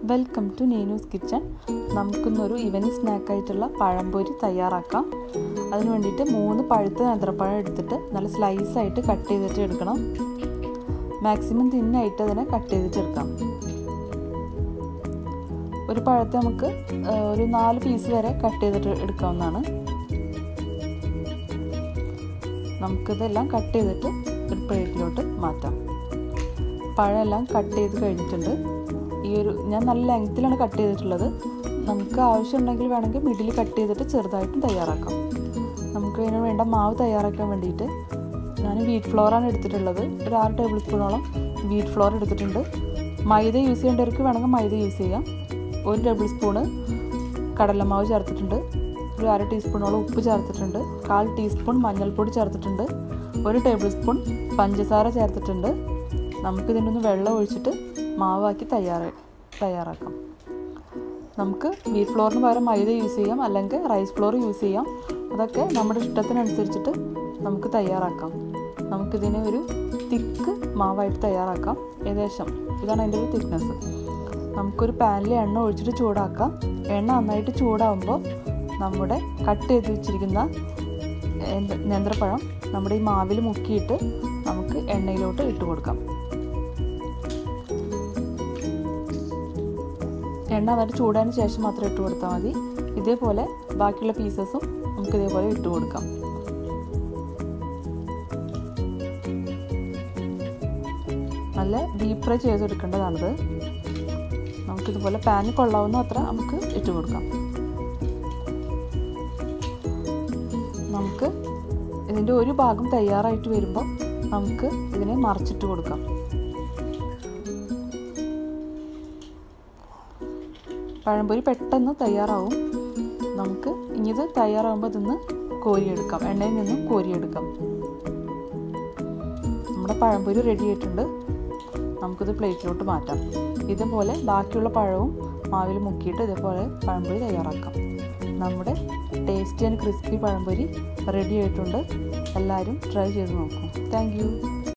welcome to Neenu's kitchen നമുക്കിന്നൊരു evening സ്നാക്കായിട്ടുള്ള പഴംപൊരി തയ്യാറാക്കാം അതിന് വേണ്ടിയിട്ട് മൂന്ന് പഴുത്ത നേന്ത്രപ്പഴം എടുത്തിട്ട് നല്ല സ്ലൈസായിട്ട് കട്ട് ചെയ്തിട്ട് എടുക്കണം മാക്സിമം തിന്നായിട്ട് അതിനെ കട്ട് ചെയ്തിട്ട് എടുക്കാം ഒരു പഴത്തെ നമുക്ക് ഒരു നാല് പീസ് വരെ കട്ട് ചെയ്തിട്ട് എടുക്കാവുന്നതാണ് നമുക്കിതെല്ലാം കട്ട് ചെയ്തിട്ട് ഒരു പ്ലേറ്റിലോട്ട് മാറ്റാം പഴമെല്ലാം കട്ട് ചെയ്ത് കഴിഞ്ഞിട്ടുണ്ട് ഈ ഒരു ഞാൻ നല്ല ലെങ്ത്തിലാണ് കട്ട് ചെയ്തിട്ടുള്ളത് നമുക്ക് ആവശ്യമുണ്ടെങ്കിൽ വേണമെങ്കിൽ മിഡിൽ കട്ട് ചെയ്തിട്ട് ചെറുതായിട്ടും തയ്യാറാക്കാം നമുക്ക് ഇതിന് വേണ്ട മാവ് തയ്യാറാക്കാൻ വേണ്ടിയിട്ട് ഞാൻ വീറ്റ് ഫ്ലോറാണ് എടുത്തിട്ടുള്ളത് ഒരു ആറ് ടേബിൾ സ്പൂണോളം വീറ്റ് ഫ്ലോർ എടുത്തിട്ടുണ്ട് മൈദ യൂസ് ചെയ്യേണ്ടവർക്ക് വേണമെങ്കിൽ മൈദ യൂസ് ചെയ്യാം ഒരു ടേബിൾ സ്പൂണ് കടലമാവ് ചേർത്തിട്ടുണ്ട് ഒരു അര ടീസ്പൂണോളം ഉപ്പ് ചേർത്തിട്ടുണ്ട് കാൽ ടീസ്പൂൺ മഞ്ഞൾപ്പൊടി ചേർത്തിട്ടുണ്ട് ഒരു ടേബിൾ സ്പൂൺ പഞ്ചസാര ചേർത്തിട്ടുണ്ട് നമുക്കിതിനൊന്ന് വെള്ളം ഒഴിച്ചിട്ട് മാവാക്കി തയ്യാറ തയ്യാറാക്കാം നമുക്ക് വീറ്റ് ഫ്ലോറിന് പകരം മൈദ യൂസ് ചെയ്യാം അല്ലെങ്കിൽ റൈസ് ഫ്ലോർ യൂസ് ചെയ്യാം അതൊക്കെ നമ്മുടെ ഇഷ്ടത്തിനനുസരിച്ചിട്ട് നമുക്ക് തയ്യാറാക്കാം നമുക്കിതിനെ ഒരു തിക്ക് മാവായിട്ട് തയ്യാറാക്കാം ഏകദേശം ഇതാണ് അതിൻ്റെ ഒരു തിക്നെസ് നമുക്കൊരു പാനിൽ എണ്ണ ഒഴിച്ചിട്ട് ചൂടാക്കാം എണ്ണ നന്നായിട്ട് ചൂടാകുമ്പോൾ നമ്മുടെ കട്ട് ചെയ്ത് വെച്ചിരിക്കുന്ന നേന്ത്രപ്പഴം നമ്മുടെ ഈ മാവിൽ മുക്കിയിട്ട് നമുക്ക് എണ്ണയിലോട്ട് ഇട്ട് കൊടുക്കാം എണ്ണ നന്നായിട്ട് ചൂടാതിന് ശേഷം മാത്രം ഇട്ട് കൊടുത്താൽ മതി ഇതേപോലെ ബാക്കിയുള്ള പീസസും നമുക്ക് ഇതേപോലെ ഇട്ട് കൊടുക്കാം നല്ല ഡീപ്പ് ഫ്രൈ ചെയ്തെടുക്കേണ്ടതാണിത് നമുക്കിതുപോലെ പാനിൽ കൊള്ളാവുന്ന അത്ര നമുക്ക് ഇട്ട് കൊടുക്കാം നമുക്ക് ഇതിൻ്റെ ഒരു ഭാഗം തയ്യാറായിട്ട് വരുമ്പോൾ നമുക്ക് ഇതിനെ മറിച്ചിട്ട് കൊടുക്കാം പഴംപൊരി പെട്ടെന്ന് തയ്യാറാവും നമുക്ക് ഇനിയത് തയ്യാറാകുമ്പോൾ ഇതൊന്ന് കോരിയെടുക്കാം എണ്ണയിൽ നിന്നും കോരിയെടുക്കാം നമ്മുടെ പഴംപൊരി റെഡി ആയിട്ടുണ്ട് നമുക്കിത് പ്ലേറ്റിലോട്ട് മാറ്റാം ഇതുപോലെ ബാക്കിയുള്ള പഴവും മാവിൽ മുക്കിയിട്ട് ഇതേപോലെ പഴംപൊരി തയ്യാറാക്കാം നമ്മുടെ ടേസ്റ്റി ആൻഡ് ക്രിസ്പി പഴംപൊരി റെഡി ആയിട്ടുണ്ട് എല്ലാവരും ട്രൈ ചെയ്ത് നോക്കും താങ്ക്